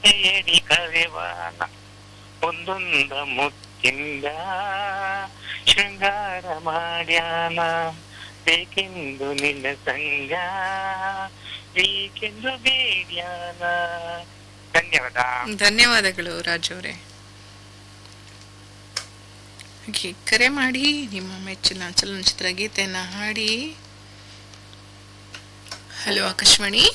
ಕವಿತೆಯಡಿ ಕರೆವಾನ ಒಂದೊಂದ ಮುತ್ತಿಂದ ಶೃಂಗಾರ ಮಾಡ್ಯಾನ ಬೇಕೆಂದು ನಿನ್ನ ಸಂಗ ಬೇಕೆಂದು ಬೇಡ್ಯಾನ ಧನ್ಯವಾದ ಧನ್ಯವಾದಗಳು ರಾಜು ಅವರೇ ಹಾಗೆ ಕರೆ ಮಾಡಿ ನಿಮ್ಮ ಮೆಚ್ಚಿನ ಚಲನಚಿತ್ರ ಗೀತೆಯನ್ನ ಹಾಡಿ ಹಲೋ ಆಕಾಶವಾಣಿ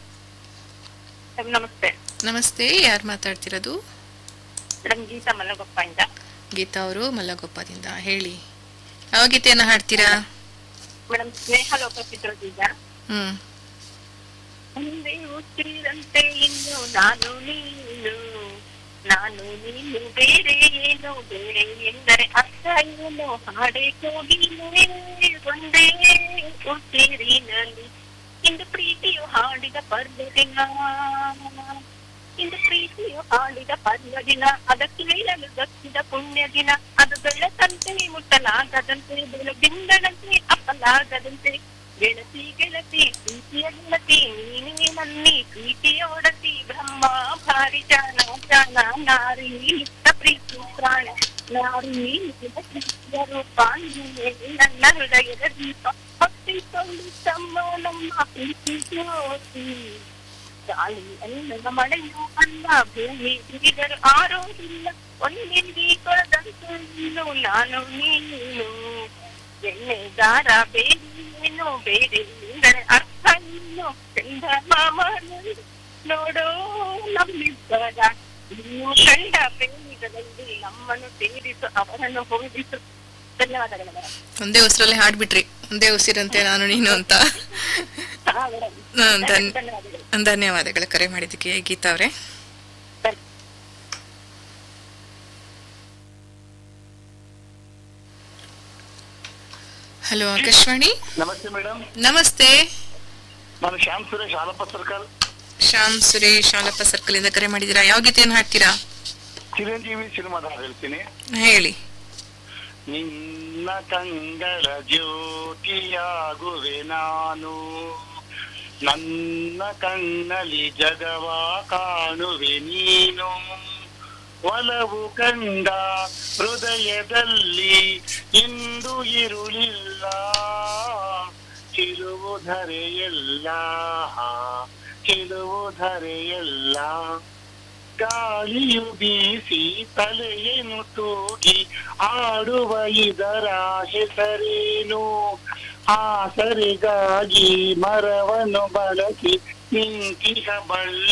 ನಮಸ್ತೆ ನಮಸ್ತೆ ಯಾರು ಮಾತಾಡ್ತಿರೋದು ಮೇಡಮ್ ಗೀತಾ ಮಲ್ಲಗೊಪ್ಪ ಇಂದ ಗೀತಾ ಅವರು ಮಲ್ಲಗೊಪ್ಪದಿಂದ ಹೇಳಿ ಯಾವ ಗೀತೆಯನ್ನ ಹಾಡ್ತೀರಾ ಮೇಡಮ್ ಸ್ನೇಹ ಲೋಕ ಚಿತ್ರದಿಂದ ಹ್ಮ್ ಮುಂದೆ ಹುಟ್ಟಿದಂತೆ ಇನ್ನು ನಾನು ನೀನು ನಾನು ನೀನು ಬೇರೆ ಏನು ಬೇರೆ ಎಂದರೆ ಅರ್ಥ ಏನು ಹಾಡೆ ಕೋಗಿಲೆ ಒಂದೇ ಉಸಿರಿನಲ್ಲಿ ಇಂದು ಪ್ರೀತಿಯು ಹಾಡಿದ ಪರ್ವದಿನ ಇಂದು ಪ್ರೀತಿಯು ಹಾಡಿದ ಪರ್ವದಿನ ಅದಕ್ಕೆ ಹೇಳಲು ದಕ್ಕಿದ ಪುಣ್ಯ ದಿನ ಅದು ಬೆಳಕಂತೆ ಮುಟ್ಟಲಾಗದಂತೆ ಬೆಳದಿಂದನಂತೆ ಅಪ್ಪಲಾಗದಂತೆ ಗೆಳತಿ ಗೆಳತಿ ಪ್ರೀತಿಯ ಗೆಳತಿ ನೀನೇ ನನ್ನಿ ಪ್ರೀತಿಯ ಒಡತಿ ಬ್ರಹ್ಮ ಭಾರಿ ಜಾನ ಜಾನ ನಾರಿ ನಿತ್ಯ ಪ್ರೀತಿ ಪ್ರಾಣ ನಾರಿ ನಿತ್ಯ ಪ್ರೀತಿಯ ರೂಪ ನೀನೇ ನನ್ನ ಹೃದಯದ ದೀಪ ಹೊತ್ತಿಕೊಂಡು ತಮ್ಮ ನಮ್ಮ ಪ್ರೀತಿ ಜ್ಯೋತಿ ಗಾಳಿ ಅನ್ನದ ಮಳೆಯು ಅಲ್ಲ ಭೂಮಿ ಬಿರಿದರು ಆರೋದಿಲ್ಲ ಒಂದಿಂದಿ ಕೊಡದಂತೆ ಇನ್ನು ನಾನು ನೀನು ಎಣ್ಣೆಗಾರ ಬೇರೆ ಏನು ಬೇರೆ ಎಂದರೆ ಅರ್ಥ ಇನ್ನು ಚಂದ ಮಾಮನು ನೋಡೋ ನಮ್ಮಿಬ್ಬರ ಇನ್ನು ಕಂಡ ಪ್ರೇಮಿಗಳಲ್ಲಿ ನಮ್ಮನ್ನು ಸೇರಿಸು ಅವರನ್ನು ಹೋಗಿಸು ಧನ್ಯವಾದಗಳು ಮೇಡಮ್ ಒಂದೇ ಉಸಿರಲ್ಲೇ ಹಾಡ್ಬಿಟ್ರಿ ಒಂದೇ ಉಸಿರಂತೆ ನಾನು ನೀನು ಅಂತ ಹಾ ಮೇಡಮ್ ಹ್ಮ್, ಧನ್- ಧನ್ಯವಾದಗಳು ಧನ್ಯವಾದಗಳು ಕರೆ ಮಾಡಿದ್ದಕ್ಕೆ ಗೀತಾ ಅವರೇ ಹಲೋ ಆಕಾಶವಾಣಿ ನಮಸ್ತೆ ಮೇಡಮ್ ನಮಸ್ತೆ ನಾನು ಶ್ಯಾಮ್ ಸುರೇಶ್ ಆಲಪ್ಪ ಸರ್ಕಲ್ ಶ್ಯಾಮ್ ಸುರೇಶ್ ಆಲಪ್ಪ ಸರ್ಕಲ್ ಇಂದ ಕರೆ ಮಾಡಿದ್ದೀರಾ ಯಾವ ಗೀತೆಯನ್ನು ಹಾಡ್ತೀರಾ ಚಿರಂಜೀವಿ ಸಿನಿಮಾದ ಹಾಡು ಹೇಳ್ತೀನಿ ಹೇಳಿ ನಿನ್ನ ಕಂಗಳ ಜ್ಯೋತಿಯಾಗುವೆ ನಾನು ನನ್ನ ಕಣ್ಣಲ್ಲಿ ಜಗವ ಕಾಣುವೆ ನೀನು ಒಲವು ಕಂಡ ಹೃದಯದಲ್ಲಿ ಇಂದು ಇರುಳಿಲ್ಲ ಚಿರುವುಧರೆಯಲ್ಲ ಚಿರುವುಧರೆಯಲ್ಲ ಗಾಳಿಯು ಬೀಸಿ ತಲೆಯನ್ನು ತೂಗಿ ಆಡುವ ಇದರ ಹೆಸರೇನು ಆಸರೆಗಾಗಿ ಮರವನ್ನು ಬಳಸಿ ನಿಂತಿಹ ಬಳ್ಳಿ